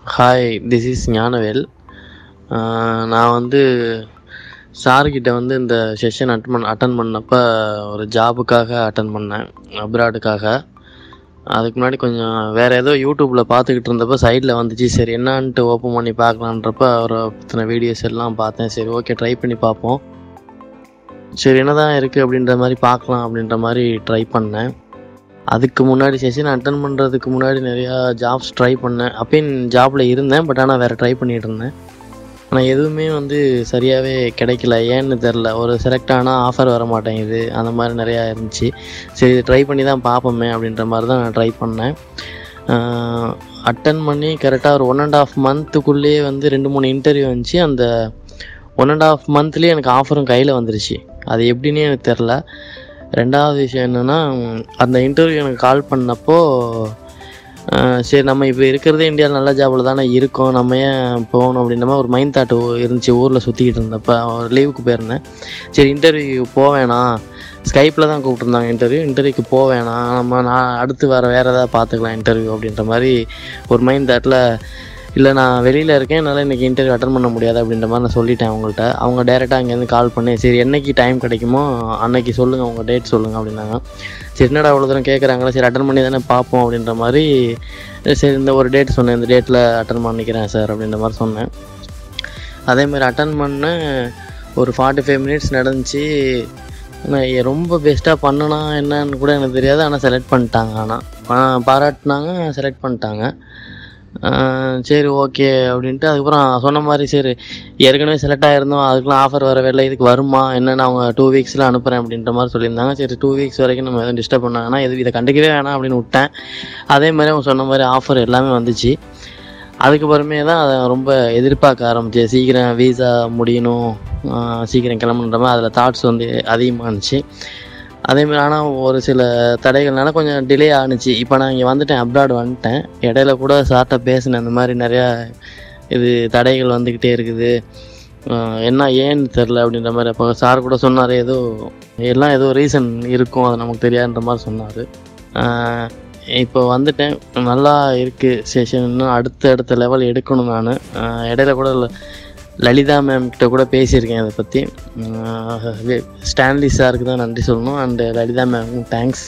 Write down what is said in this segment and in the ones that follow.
hi this is Gnanavel ஆஹ் நான் வந்து சார்கிட்ட வந்து இந்த செஷன் அட்டன் பண்ண அட்டன் பண்ணப்போ ஒரு ஜாபுக்காக அட்டன் பண்ணேன் அப்ராடுக்காக அதுக்கு முன்னாடி கொஞ்சம் வேறு ஏதோ யூடியூப்பில் பார்த்துக்கிட்டு இருந்தப்போ சைடில் வந்துச்சு சரி என்னான்ட்டு ஓப்பன் பண்ணி பார்க்கலான்றப்ப அவரை பற்றின வீடியோஸ் எல்லாம் பார்த்தேன் சரி ஓகே ட்ரை பண்ணி பார்ப்போம் சரி என்னதான் இருக்குது அப்படின்ற மாதிரி பார்க்கலாம் அப்படின்ற மாதிரி ட்ரை பண்ணேன் அதுக்கு முன்னாடி செஷன் அட்டன் பண்ணுறதுக்கு முன்னாடி நிறையா ஜாப்ஸ் ட்ரை பண்ணேன் அப்பயும் ஜாபில் இருந்தேன் பட் ஆனால் வேறு ட்ரை பண்ணிகிட்டு இருந்தேன் ஆனால் எதுவுமே வந்து சரியாகவே கிடைக்கல ஏன்னு தெரில ஒரு செலக்ட் ஆனால் ஆஃபர் வர மாட்டேங்குது அந்த மாதிரி நிறையா இருந்துச்சு சரி இது ட்ரை பண்ணி தான் பார்ப்போமே அப்படின்ற மாதிரி தான் நான் ட்ரை பண்ணேன் அட்டன் பண்ணி கரெக்டாக ஒரு ஒன் அண்ட் ஆஃப் மந்த்துக்குள்ளேயே வந்து ரெண்டு மூணு இன்டர்வியூ வந்துச்சு அந்த ஒன் அண்ட் ஆஃப் மந்த்லேயே எனக்கு ஆஃபரும் கையில் வந்துருச்சு அது எப்படின்னே எனக்கு தெரில ரெண்டாவது விஷயம் என்னென்னா அந்த இன்டர்வியூ எனக்கு கால் பண்ணப்போ அஹ், சரி நம்ம இப்போ இருக்கிறதே இந்தியாவில் நல்ல ஜாபில் தானே இருக்கோம் நம்ம ஏன் போகணும் அப்படின்ற மாதிரி ஒரு மைண்ட் தாட் இருந்துச்சு ஊரில் சுற்றிக்கிட்டு இருந்தப்போ ஒரு லீவுக்கு போயிருந்தேன் சரி இன்டர்வியூ போவேணாம் ஸ்கைப்பில் தான் கூப்பிட்டுருந்தாங்க இன்டர்வியூ இன்டர்வியூக்கு போவேணாம் நம்ம நான் அடுத்து வர வேறு ஏதாவது பார்த்துக்கலாம் இன்டர்வியூ அப்படின்ற மாதிரி ஒரு மைண்ட் தாட்டில் இல்லை நான் வெளியில் இருக்கேன் என்னால் இன்றைக்கி இன்டர்வியூ அட்டன் பண்ண முடியாது அப்படின்ற மாதிரி நான் சொல்லிட்டேன் அவங்கள்ட்ட அவங்க டேரெக்டாக அங்கேருந்து கால் பண்ணி சரி என்னைக்கு டைம் கிடைக்குமோ அன்னைக்கு சொல்லுங்கள் உங்கள் டேட் சொல்லுங்கள் அப்படின்னாங்க சரி என்னடா அவ்வளோ தூரம் கேட்குறாங்களா சரி அட்டன் பண்ணி தானே பார்ப்போம் அப்படின்ற மாதிரி சரி இந்த ஒரு டேட் சொன்னேன் இந்த டேட்டில் அட்டன் பண்ணிக்கிறேன் சார் அப்படின்ற மாதிரி சொன்னேன் அதே மாதிரி அட்டன் பண்ணேன் ஒரு ஃபார்ட்டி ஃபைவ் மினிட்ஸ் நடந்துச்சு நான் எ- ரொம்ப பெஸ்ட்டாக பண்ணனா என்னன்னு கூட எனக்கு தெரியாது ஆனால் செலக்ட் பண்ணிட்டாங்க ஆனால் பாராட்டினாங்க செலக்ட் பண்ணிட்டாங்க ஆஹ் சரி ஓகே அப்படின்ட்டு அதுக்கப்புறம் சொன்ன மாதிரி சரி ஏற்கனவே செலக்ட் ஆகிருந்தோம் அதுக்கெலாம் ஆஃபர் வர வேலை இதுக்கு வருமா என்னென்னு அவங்க டூ வீக்ஸில் அனுப்புகிறேன் அப்படின்ற மாதிரி சொல்லியிருந்தாங்க சரி டூ வீக்ஸ் வரைக்கும் நம்ம எதுவும் டிஸ்டர்ப் பண்ணாங்கன்னா எது இதை கண்டுக்கவே வேணாம் அப்படின்னு விட்டேன் அதே மாதிரி அவங்க சொன்ன மாதிரி ஆஃபர் எல்லாமே வந்துச்சு அதுக்கப்புறமே தான் அதை ரொம்ப எதிர்பார்க்க ஆரம்பிச்சேன் சீக்கிரம் வீசா முடியணும் ஆஹ் சீக்கிரம் கிளம்புன்ற மாதிரி அதில் தாட்ஸ் வந்து அதிகமாக இருந்துச்சு அதேமாதிரி ஆனால் ஒரு சில தடைகள்னால கொஞ்சம் டிலே ஆணுச்சு இப்போ நான் இங்கே வந்துட்டேன் அப்ராட் வந்துட்டேன் இடையில கூட சார்கிட்ட பேசினேன் இந்த மாதிரி நிறையா இது தடைகள் வந்துக்கிட்டே இருக்குது ஆஹ் என்ன ஏன்னு தெரில அப்படின்ற மாதிரி அப்போ சார் கூட சொன்னார் ஏதோ எல்லாம் ஏதோ ரீசன் இருக்கும் அது நமக்கு தெரியாதுன்ற மாதிரி சொன்னார் இப்போ வந்துட்டேன் நல்லா இருக்குது செஷன் இன்னும் அடுத்த அடுத்த லெவல் எடுக்கணும் நான் இடையில கூட ல- லலிதா மேம் கிட்ட கூட பேசியிருக்கேன் அதை பற்றி ஸ்டான்லி சாருக்கு தான் நன்றி சொல்லணும் அண்டு லலிதா மேமுக்கும் தேங்க்ஸ்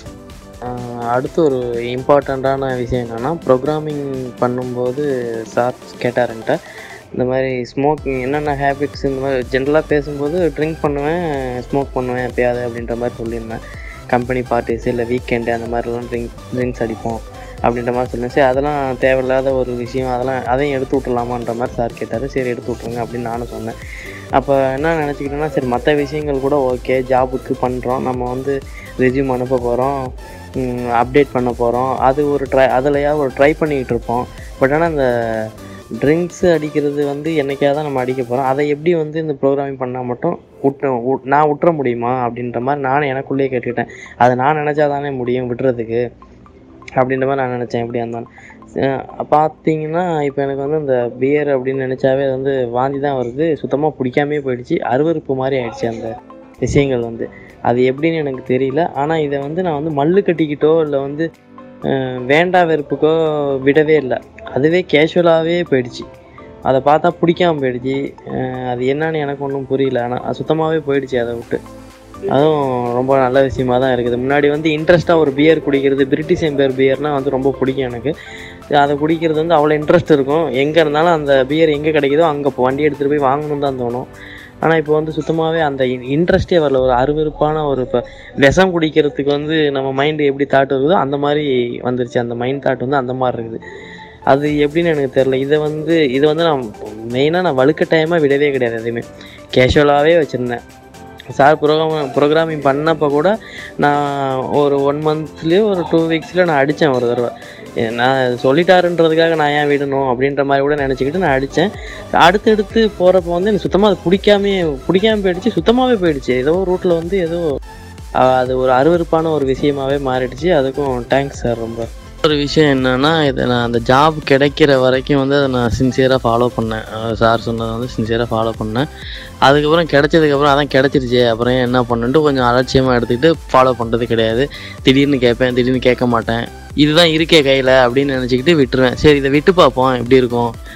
அடுத்து ஒரு இம்பார்ட்டண்ட்டான விஷயம் என்னென்னா ப்ரோக்ராமிங் பண்ணும்போது சார் கேட்டாருன்ட்ட இந்த மாதிரி ஸ்மோக்கிங் என்னென்ன ஹேபிட்ஸ் இந்த மாதிரி ஜென்ரலாக பேசும்போது ட்ரிங்க் பண்ணுவேன் ஸ்மோக் பண்ணுவேன் எப்பயாவது அப்படின்ற மாதிரி சொல்லியிருந்தேன் கம்பெனி பார்ட்டிஸ் இல்லை வீக்கெண்டு அந்த மாதிரிலாம் ட்ரிங்க் ட்ரிங்க்ஸ் அடிப்போம் அப்படின்ற மாதிரி சொன்னேன் சரி அதெல்லாம் தேவையில்லாத ஒரு விஷயம் அதெல்லாம் அதையும் எடுத்து விட்டுலாமான்ற மாதிரி சார் கேட்டார் சரி எடுத்து விட்ருங்க அப்படின்னு நானும் சொன்னேன் அப்போ என்ன நினச்சிக்கிட்டேன்னா சரி மற்ற விஷயங்கள் கூட ஓகே ஜாபுக்கு பண்ணுறோம் நம்ம வந்து ரெజ్யூம் அனுப்ப போகிறோம் அப்டேட் பண்ண போகிறோம் அது ஒரு ட்ரை அதுலையாவது ஒரு ட்ரை பண்ணிக்கிட்டு இருப்போம் பட் ஆனால் இந்த ட்ரிங்க்ஸ் அடிக்கிறது வந்து என்னைக்காவது தான் நம்ம அடிக்க போகிறோம் அதை எப்படி வந்து இந்த ப்ரோக்ராமிங் பண்ணால் மட்டும் விட்டு விட்- நான் விட்டுற முடியுமா அப்படின்ற மாதிரி நானும் எனக்குள்ளேயே கேட்டுக்கிட்டேன் அதை நான் நினச்சா தானே முடியும் விடுறதுக்கு அப்படின்ற மாதிரி நான் நினச்சேன் எப்படியா இருந்தாலும் அஹ் பார்த்தீங்கன்னா இப்போ எனக்கு வந்து இந்த பியர் அப்படின்னு நினச்சாவே அது வந்து வாந்தி தான் வருது சுத்தமாக பிடிக்காமே போயிடுச்சு அருவருப்பு மாதிரி ஆயிடுச்சு அந்த விஷயங்கள் வந்து அது எப்படின்னு எனக்கு தெரியல ஆனால் இதை வந்து நான் வந்து மல்லு கட்டிக்கிட்டோ இல்லை வந்து அஹ், வேண்டா வெறுப்புக்கோ விடவே இல்லை அதுவே கேஷுவலாகவே போயிடுச்சு அதை பார்த்தா பிடிக்காம போயிடுச்சு அஹ், அது என்னன்னு எனக்கு ஒன்றும் புரியல ஆனால் சுத்தமாகவே போயிடுச்சு அதை விட்டு அதுவும் ரொம்ப நல்ல விஷயமா தான் இருக்குது முன்னாடி வந்து இன்ட்ரெஸ்ட்டாக ஒரு பியர் குடிக்கிறது பிரிட்டிஷ் எம்பையர் பியர்னால் வந்து ரொம்ப பிடிக்கும் எனக்கு அதை குடிக்கிறது வந்து அவ்வளோ இன்ட்ரெஸ்ட் இருக்கும் எங்கே இருந்தாலும் அந்த பியர் எங்கே கிடைக்குதோ அங்கே வண்டி எடுத்துகிட்டு போய் வாங்கணும் தான் தோணும் ஆனால் இப்போ வந்து சுத்தமாகவே அந்த இன்ட்ரெஸ்டே வரல ஒரு அருவருப்பான ஒரு இப்போ விஷம் குடிக்கிறதுக்கு வந்து நம்ம மைண்டு எப்படி தாட் இருக்குதோ அந்த மாதிரி வந்துருச்சு அந்த மைண்ட் தாட் வந்து அந்த மாதிரி இருக்குது அது எப்படின்னு எனக்கு தெரில இதை வந்து இதை வந்து நான் மெயினாக நான் வலுக்கட்டாயமாக விடவே கிடையாது எதுவுமே கேஷுவலாகவே வச்சுருந்தேன் சார் ப்ரோக்ராம் ப்ரோக்ராமிங் பண்ணப்போ கூட நான் ஒரு ஒன் மந்த்லேயே ஒரு டூ வீக்ஸில் நான் அடித்தேன் ஒரு தடவை ஏ, நான் சொல்லிட்டாருன்றதுக்காக நான் ஏன் விடணும் அப்படின்ற மாதிரி கூட நினச்சிக்கிட்டு நான் அடித்தேன் அடுத்தடுத்து போகிறப்ப வந்து எனக்கு சுத்தமாக அது பிடிக்காமே பிடிக்காம போயிடுச்சு சுத்தமாகவே போயிடுச்சு ஏதோ ரூட்டில் வந்து ஏதோ அஹ், அது ஒரு அருவருப்பான ஒரு விஷயமாவே மாறிடுச்சு அதுக்கும் தேங்க்ஸ் சார் ரொம்ப ஒரு விஷயம் என்னன்னா இதை நான் அந்த ஜாப் கிடைக்கிற வரைக்கும் வந்து அதை நான் சின்சியராக ஃபாலோ பண்ணேன் சார் சொன்னதை வந்து சின்சியராக ஃபாலோ பண்ணேன் அதுக்கப்புறம் கிடைச்சதுக்கப்புறம் அதான் கிடச்சிருச்சே அப்புறம் ஏன் என்ன பண்ணுன்ட்டு கொஞ்சம் அலட்சியமாக எடுத்துக்கிட்டு ஃபாலோ பண்ணுறது கிடையாது திடீர்னு கேட்பேன் திடீர்னு கேட்க மாட்டேன் இதுதான் இருக்கே கையில் அப்படின்னு நினச்சிக்கிட்டு விட்டுருவேன் சரி இதை விட்டு பார்ப்போம் எப்படி இருக்கும்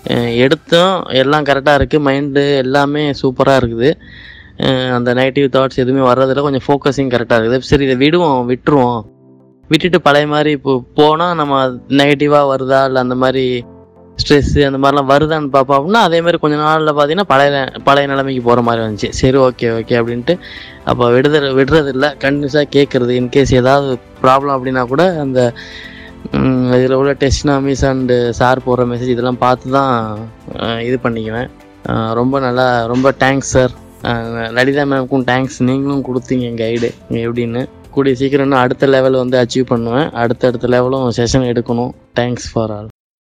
அஹ் எடுத்தோம் எல்லாம் கரெக்டாக இருக்குது மைண்டு எல்லாமே சூப்பராக இருக்குது அஹ் அந்த நெகட்டிவ் தாட்ஸ் எதுவுமே வர்றதில்ல கொஞ்சம் ஃபோக்கஸிங் கரெக்டாக இருக்குது சரி இதை விடுவோம் விட்டுருவோம் விட்டுட்டு பழைய மாதிரி இப்போ போனால் நம்ம நெகட்டிவாக வருதா இல்லை அந்த மாதிரி ஸ்ட்ரெஸ்ஸு அந்த மாதிரிலாம் வருதான்னு பார்ப்போம் அப்படின்னா அதே மாதிரி கொஞ்ச நாளில் பார்த்தீங்கன்னா பழைய பழைய நிலைமைக்கு போகிற மாதிரி வந்துச்சு சரி ஓகே ஓகே அப்படின்ட்டு அப்போ விடுதல் விடுறது இல்லை கண்டினியூஸாக கேட்குறது இன்கேஸ் ஏதாவது ப்ராப்ளம் அப்படின்னா கூட அந்த இதில் உள்ள டெஸ்ட்னாமிஸ் அண்டு சார் போடுற மெசேஜ் இதெல்லாம் பார்த்து தான் அஹ், இது பண்ணிக்குவேன் அஹ், ரொம்ப நல்லா ரொம்ப தேங்க்ஸ் சார் லலிதா மேம்க்கும் தேங்க்ஸ் நீங்களும் கொடுத்தீங்க கைடு எப்படின்னு கூடிய சீக்கிரம் இன்னும் அடுத்த லெவல் வந்து அச்சீவ் பண்ணுவேன் அடுத்த அடுத்த லெவலும் செஷன் எடுக்கணும் தேங்க்ஸ் ஃபார் ஆல்